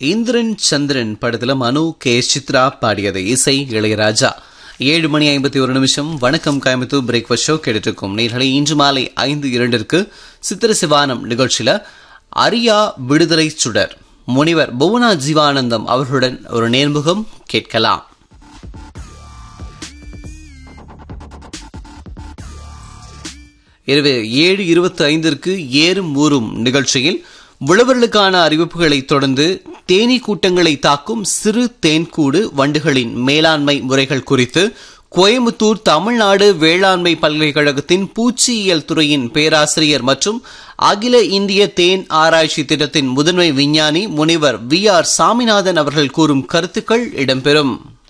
இந்திரன் சந்திரன் படத்துல மனு கே சித்ரா பாடியது இசை இளையராஜா ஏழு மணி ஐம்பத்தி ஒரு நிமிஷம் வணக்கம் கோயம்புத்தூர் பிரேக்ஃபாஸ்ட் ஷோ கேட்டுருக்கும் நேர்களை இன்று மாலை ஐந்து இரண்டிற்கு சித்திர சிவானம் நிகழ்ச்சியில அரியா விடுதலை சுடர் முனிவர் புவனா ஜீவானந்தம் அவர்களுடன் ஒரு நேர்முகம் கேட்கலாம் இரவு ஏழு இருபத்தி ஐந்திற்கு ஏறும் ஊறும் நிகழ்ச்சியில் உழவர்களுக்கான அறிவிப்புகளை தொடர்ந்து தேனீ கூட்டங்களை தாக்கும் சிறு தேன்கூடு வண்டுகளின் மேலாண்மை முறைகள் குறித்து கோயம்புத்தூர் தமிழ்நாடு வேளாண்மை பல்கலைக்கழகத்தின் பூச்சியியல் துறையின் பேராசிரியர் மற்றும் அகில இந்திய தேன் ஆராய்ச்சி திட்டத்தின் முதன்மை விஞ்ஞானி முனிவர் வி ஆர் சாமிநாதன் அவர்கள் கூறும் கருத்துக்கள் இடம்பெறும்